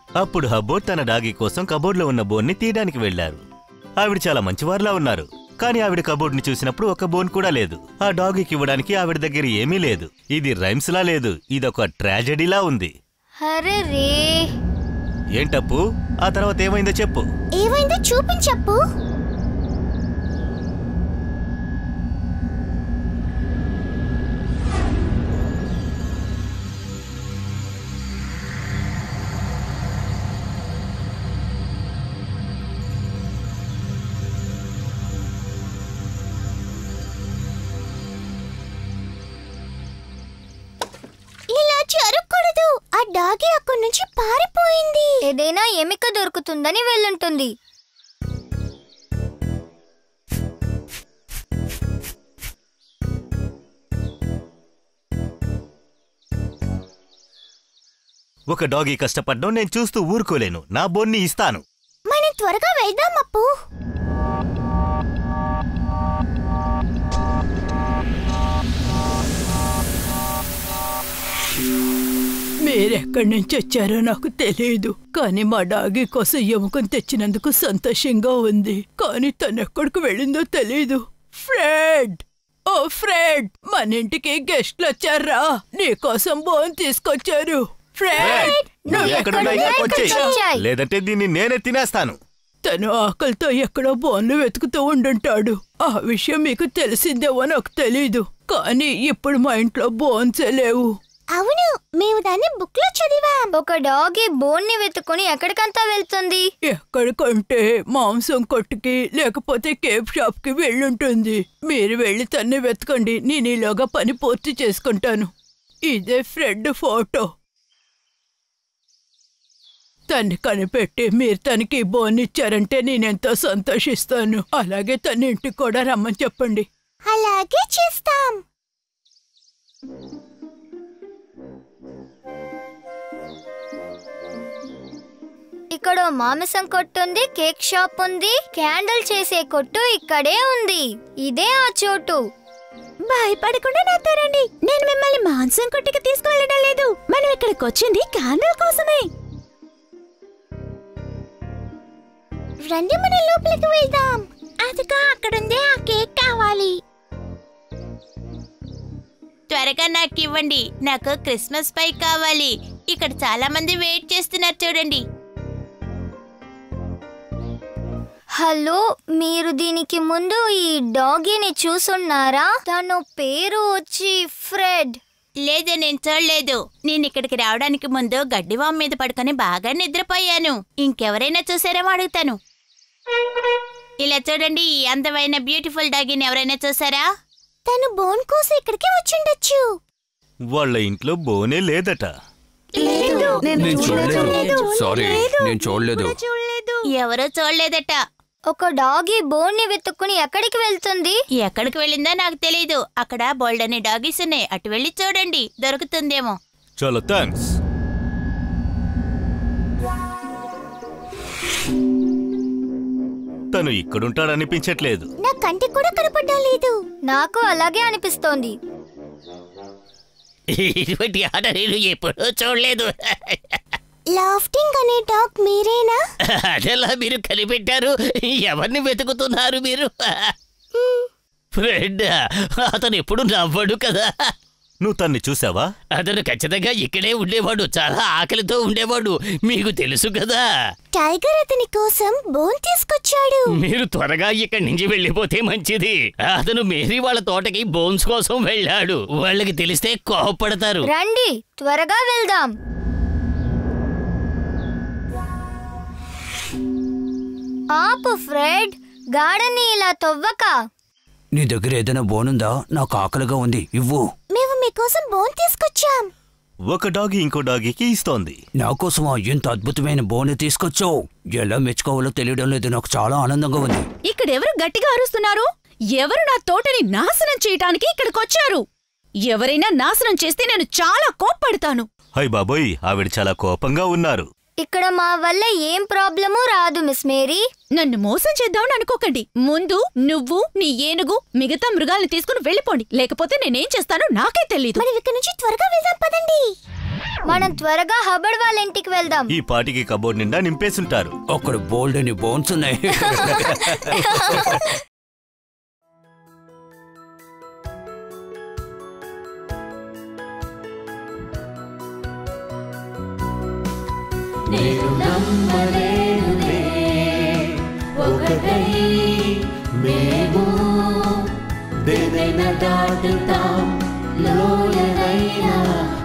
అప్పుడు హబ్బోర్డ్ తన డాగి కోసం కబోర్డ్లో ఉన్న బోన్ని తీయడానికి వెళ్లారు ఆవిడ చాలా మంచివారిలా ఉన్నారు కానీ ఆవిడ కబోర్డ్ని చూసినప్పుడు ఒక బోన్ కూడా లేదు ఆ డాగికి ఇవ్వడానికి ఆవిడ దగ్గర ఏమీ లేదు ఇది రైమ్స్లా లేదు ఇదొక ట్రాజెడీలా ఉంది అరే రే ఏంటప్పు ఆ తర్వాత ఏమైందో చెప్పు ఏమైందో చూపించప్పు ఇలా జరగకూడదు ఆ డాగి అక్కడి నుంచి పారిపోయింది ఏదైనా ఎమిక దొరుకుతుందని వెళ్ళుంటుంది ఒక డాగి కష్టపడడం నేను చూస్తూ ఊరుకోలేను నా బోన్ని ఇస్తాను మనం త్వరగా వెళ్దాం అప్పు మీరెక్కడి నుంచి వచ్చారో నాకు తెలియదు కానీ మా డాగి కోసం ఎముకను తెచ్చినందుకు సంతోషంగా ఉంది కానీ తను ఎక్కడికి వెళ్ళిందో తెలియదు ఫ్రెడ్ ఓ ఫ్రెడ్ మన ఇంటికి గెస్ట్లు వచ్చారా నీకోసం బోన్ తీసుకొచ్చారు ఫ్రెడ్ నువ్వు ఎక్కడున్నా ఇక్కడికి వచ్చేయ్. వచ్చేయ్. లేదంటే దీన్ని నేనే తినేస్తాను తను ఆకలితో ఎక్కడో బోన్లు వెతుకుతూ ఉండుంటాడు ఆ విషయం మీకు తెలిసిందేమో నాకు తెలీదు కానీ ఇప్పుడు మా ఇంట్లో బోన్సే లేవు అవును మేము దాన్ని బుక్ లో చదివాం ఒక డాగి బోన్ ని వెతుకుని ఎక్కడికంతా వెళ్తుంది ఎక్కడికంటే మాంసం కొట్టుకి లేకపోతే కేప్ షాప్ కి వెళ్ళుంటుంది మీరు వెళ్ళి తన్ని వెతకండి నేను ఈలోగా పని పూర్తి చేసుకుంటాను ఇదే ఫ్రెడ్ ఫోటో తన్ని కనిపెట్టి మీరు తనకి బోన్ ఇచ్చారంటే నేనెంతో సంతోషిస్తాను అలాగే తన ఇంటికి కూడా రమ్మని చెప్పండి అలాగే చేస్తాం ఇక్కడ ఓ మాంసం కొట్టు ఉంది కేక్ షాప్ ఉంది క్యాండిల్ చేసే కొట్టు ఇక్కడే ఉంది ఇదే ఆ చోటు భయపడకుండా నాతో రండి నేను మిమ్మల్ని మాంసం కొట్టుకి తీసుకువెళ్ళడం లేదు మనం ఇక్కడికి వచ్చింది క్యాండిల్ కోసమే రండి మనం లోపలికి వెళ్దాం అదిగా అక్కడుందే ఆ కేక్ కావాలి త్వరగా నాకు ఇవ్వండి నాకు క్రిస్మస్ పై కావాలి ఇక్కడ చాలా మంది వెయిట్ చేస్తున్నారు చూడండి హలో మీరు దీనికి ముందు ఈ డాగీని చూసున్నారా తను పేరు వచ్చి ఫ్రెడ్ లేదు నేను చూడలేదు నేను ఇక్కడికి రావడానికి ముందు గడ్డివాం మీద పడుకొని బాగా నిద్రపోయాను ఇంకెవరైనా చూసారేమో అడుగుతాను ఇలా చూడండి ఈ అందమైన బ్యూటిఫుల్ డాగిని ఎవరైనా చూసారా తను బోన్ కోసం ఇక్కడికి వచ్చిండొచ్చు వాళ్ళ ఇంట్లో బోనే లేదట నేను చూడలేదు సారీ నేను చూడలేదు ఎవరూ చూడలేదట ఒక డాగీ బోన్ ని వెతుక్కుని ఎక్కడికి వెళ్తుంది ఎక్కడికి వెళ్ళిందో నాకు తెలీదు అక్కడ బోల్డని డాగీస్ ఉన్నాయి అటు వెళ్ళి చూడండి దొరుకుతుందేమో చాలా థ్యాంక్స్ తను ఇక్కడుంటాడనిపించట్లేదు నా కంటికి కూడా కనపడడం లేదు నాకు అలాగే అనిపిస్తోంది ఇటువంటి ఆట నేను ఎప్పుడూ చూడలేదు లాఫ్టింగ్ అనే డాగ్ మీరేనా అదెలా మీరు కనిపెట్టారు ఎవరిని వెతుకుతున్నారు మీరు ఫ్రెండ్ అతను ఎప్పుడు నవ్వడు కదా నువ్వు తన్ని చూసావా అతను ఖచ్చితంగా ఇక్కడే ఉండేవాడు చాలా ఆకలితో ఉండేవాడు మీకు తెలుసు కదా టైగర్ అతని కోసం బోన్ తీసుకొచ్చాడు మీరు త్వరగా ఇక్కడి నుంచి వెళ్ళిపోతే మంచిది అతను మేరీ వాళ్ళ తోటకి బోన్స్ కోసం వెళ్ళాడు వాళ్ళకి తెలిస్తే కోపడతారు రండి త్వరగా వెళ్దాం ఆపు ఫ్రెడ్ గార్డెన్ ఇలా తవ్వక నీ దగ్గర ఏదైనా బోనుందా నాకు ఆకలిగా ఉంది ఇవ్వు మేము మీకోసం బోన్ తీసుకొచ్చాం ఒక డాగి ఇంకో డాగికి ఇస్తోంది నా కోసమా ఇంత అద్భుతమైన బోను తీసుకొచ్చావు ఎలా మెచ్చుకోవాలో తెలియడం లేదు నాకు చాలా ఆనందంగా ఉంది ఇక్కడెవరు గట్టిగా అరుస్తున్నారు ఎవరు నా తోటని నాశనం చేయటానికి ఇక్కడికొచ్చారు ఎవరైనా నాశనం చేస్తే నేను చాలా కోప్పడతాను హై బాబోయ్ ఆవిడ చాలా కోపంగా ఉన్నారు ఇక్కడ మా వల్ల ఏం ప్రాబ్లము రాదు మిస్ మేరీ నన్ను మోసం చేద్దామని అనుకోకండి ముందు నువ్వు నీ ఏనుగు మిగతా మృగాల్ని తీసుకుని వెళ్ళిపోండి లేకపోతే నేనేం చేస్తానో నాకే తెలీదు మనం ఇక్కడ నుంచి త్వరగా వెళ్దాం పదండి మనం త్వరగా హబడ్ వాళ్ళ ఇంటికి వెళ్దాం ఈ పాటికి కబోర్డ్ నిండా నింపేసుంటారు అక్కడ బోల్డ్ అని బోన్స్ ఉన్నాయి నేను నమ్మలేనులే ఒకటై మేము దేనైనా దాటుతాం లోయనైనా